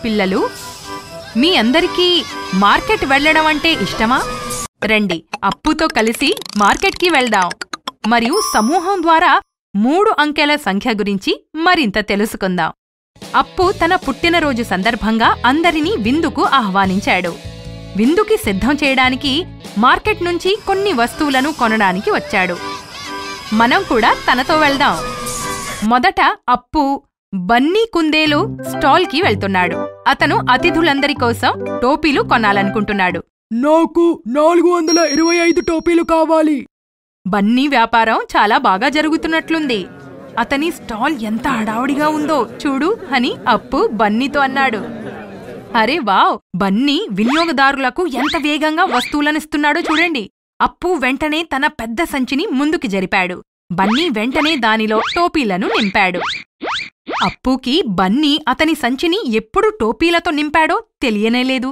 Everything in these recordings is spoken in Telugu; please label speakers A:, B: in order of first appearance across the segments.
A: పిల్లలు మీ అందరికీ మార్కెట్ వెళ్ళడం అంటే ఇష్టమా రండి అప్పుతో కలిసి మార్కెట్కి వెళ్దాం మరియు సమూహం ద్వారా మూడు అంకెల సంఖ్య గురించి మరింత తెలుసుకుందాం అప్పు తన పుట్టినరోజు సందర్భంగా అందరినీ విందుకు ఆహ్వానించాడు విందుకి సిద్ధం చేయడానికి మార్కెట్ నుంచి కొన్ని వస్తువులను కొనడానికి వచ్చాడు మనం కూడా తనతో వెళ్దాం మొదట అప్పు బన్నీ కుందేలు స్టాల్కి వెళ్తున్నాడు అతను అతిథులందరి కోసం టోపీలు కొనాలనుకుంటున్నాడు
B: నాకు నాలుగు వందల ఇరవై ఐదు టోపీలు కావాలి
A: బన్నీ వ్యాపారం చాలా బాగా జరుగుతున్నట్లుంది అతని స్టాల్ ఎంత హడావుడిగా ఉందో చూడు అని అప్పు బన్నీతో అన్నాడు అరే వావ్ బన్నీ వినియోగదారులకు ఎంత వేగంగా వస్తువులనిస్తున్నాడో చూడండి అప్పు వెంటనే తన పెద్ద సంచిని ముందుకి జరిపాడు బన్నీ వెంటనే దానిలో టోపీలను నింపాడు అప్పుకి బన్నీ అతని సంచిని ఎప్పుడు టోపీలతో నింపాడో తెలియనేలేదు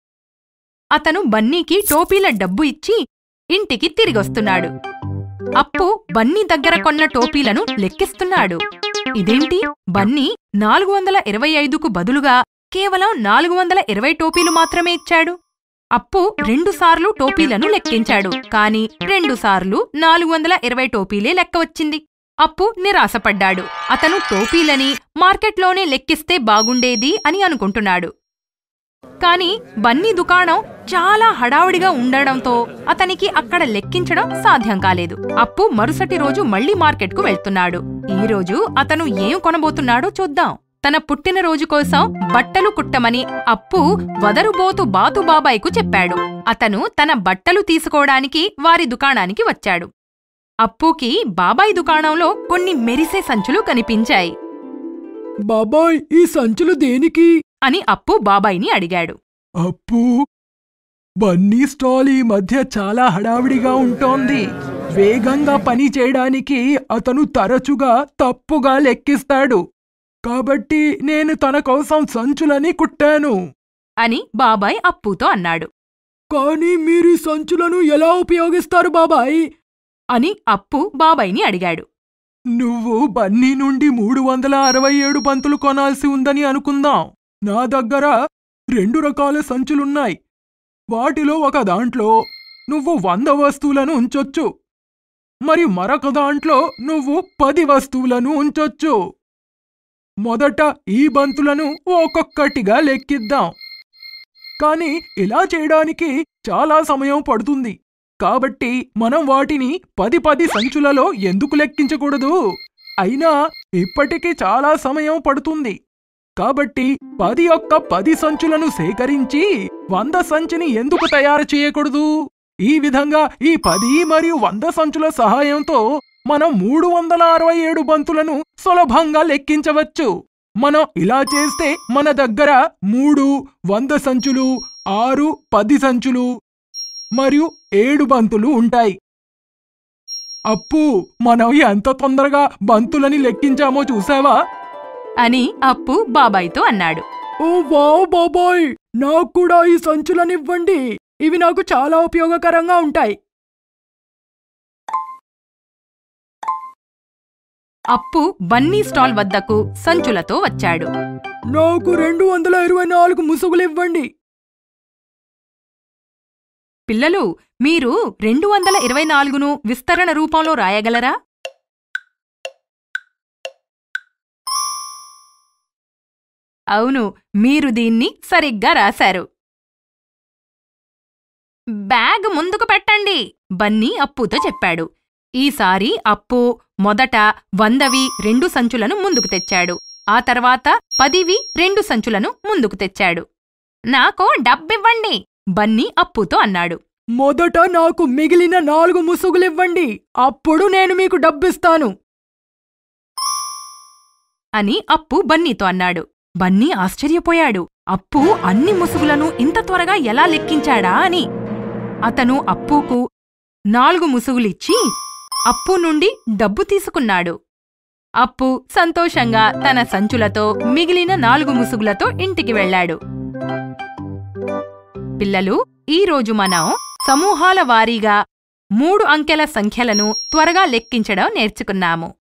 A: అతను బన్నీకి టోపీల డబ్బు ఇచ్చి ఇంటికి తిరిగొస్తున్నాడు అప్పు బన్నీ దగ్గర కొన్న టోపీలను లెక్కిస్తున్నాడు ఇదేంటి బన్నీ నాలుగు వందల ఇరవై ఐదుకు బదులుగా కేవలం నాలుగు వందల ఇరవై టోపీలు మాత్రమే ఇచ్చాడు అప్పు రెండుసార్లు టోపీలను లెక్కించాడు కాని రెండుసార్లు నాలుగు వందల ఇరవై టోపీలే లెక్క వచ్చింది అప్పు నిరాశపడ్డాడు అతను టోపీలని మార్కెట్లోనే లెక్కిస్తే బాగుండేది అని అనుకుంటున్నాడు కాని బన్నీ దుకాణం చాలా హడావుడిగా ఉండడంతో అతనికి అక్కడ లెక్కించడం సాధ్యం కాలేదు అప్పు మరుసటి రోజు మళ్లీ మార్కెట్కు వెళ్తున్నాడు ఈ రోజు అతను ఏం కొనబోతున్నాడో చూద్దాం తన పుట్టినరోజు కోసం బట్టలు కుట్టమని అప్పు వదరుబోతు బాతు బాబాయ్కు చెప్పాడు అతను తన బట్టలు తీసుకోవడానికి వారి దుకాణానికి వచ్చాడు అప్పుకి బాబాయ్ దుకాణంలో కొన్ని మెరిసే సంచులు కనిపించాయి
B: బాబాయ్ ఈ సంచులు దేనికి
A: అని అప్పు బాబాయ్ని అడిగాడు
B: అప్పు బన్నీ స్టాల్ ఈ మధ్య చాలా హడావిడిగా ఉంటోంది వేగంగా పని చేయడానికి అతను తరచుగా తప్పుగా లెక్కిస్తాడు కాబట్టి నేను తన కోసం సంచులని కుట్టాను
A: అని బాబాయ్ అప్పుతో అన్నాడు
B: కానీ మీరు ఈ సంచులను ఎలా ఉపయోగిస్తారు బాబాయ్
A: అని అప్పు బాబాయ్ని అడిగాడు
B: నువ్వు బన్నీ నుండి మూడు వందల అరవై ఏడు బంతులు కొనాల్సి ఉందని అనుకుందాం నా దగ్గర రెండు రకాల సంచులున్నాయి వాటిలో ఒక దాంట్లో నువ్వు వంద వస్తువులను ఉంచొచ్చు మరి మరొక దాంట్లో నువ్వు పది వస్తువులను ఉంచొచ్చు మొదట ఈ బంతులను ఒక్కొక్కటిగా లెక్కిద్దాం కానీ ఇలా చేయడానికి చాలా సమయం పడుతుంది కాబట్టి మనం వాటిని పది పది సంచులలో ఎందుకు లెక్కించకూడదు అయినా ఇప్పటికీ చాలా సమయం పడుతుంది కాబట్టి పది ఒక్క పది సంచులను సేకరించి వంద సంచిని ఎందుకు తయారు చేయకూడదు ఈ విధంగా ఈ పది మరియు వంద సంచుల సహాయంతో మనం మూడు వందల అరవై ఏడు బంతులను సులభంగా లెక్కించవచ్చు మనం ఇలా చేస్తే మన దగ్గర మూడు వంద సంచులు ఆరు పది సంచులు మరియు ఏడు బంతులు ఉంటాయి అప్పు మనం ఎంత తొందరగా బంతులని లెక్కించామో చూసావా
A: అని అప్పు బాబాయ్తో అన్నాడు
B: ఓ వావ్ బాబాయ్ నాకు కూడా ఈ సంచులనివ్వండి ఇవి నాకు చాలా ఉపయోగకరంగా ఉంటాయి
A: అప్పు బన్నీ స్టాల్ వద్దకు సంచులతో వచ్చాడు
B: నాకు రెండు వందల ఇరవై నాలుగు ముసుగులివ్వండి
A: పిల్లలు మీరు రెండు వందల ఇరవై నాలుగును విస్తరణ రూపంలో రాయగలరా అవును మీరు దీన్ని సరిగ్గా రాశారు బ్యాగ్ ముందుకు పెట్టండి బన్నీ అప్పుతో చెప్పాడు ఈసారి అప్పు మొదట వందవి రెండు సంచులను ముందుకు తెచ్చాడు ఆ తర్వాత పదివి రెండు సంచులను ముందుకు తెచ్చాడు నాకు డబ్బివ్వండి బన్నీ అప్పుతో అన్నాడు
B: మొదట నాకు మిగిలిన నాలుగు ముసుగులివ్వండి అప్పుడు నేను మీకు డబ్బిస్తాను
A: అని అప్పు బన్నీతో అన్నాడు బన్నీ ఆశ్చర్యపోయాడు అప్పు అన్ని ముసుగులను ఇంత త్వరగా ఎలా లెక్కించాడా అని అతను అప్పుకు నాలుగు ముసుగులిచ్చి అప్పు నుండి డబ్బు తీసుకున్నాడు అప్పు సంతోషంగా తన సంచులతో మిగిలిన నాలుగు ముసుగులతో ఇంటికి వెళ్ళాడు పిల్లలు ఈ రోజు మనం సమూహాల వారీగా మూడు అంకెల సంఖ్యలను త్వరగా లెక్కించడం నేర్చుకున్నాము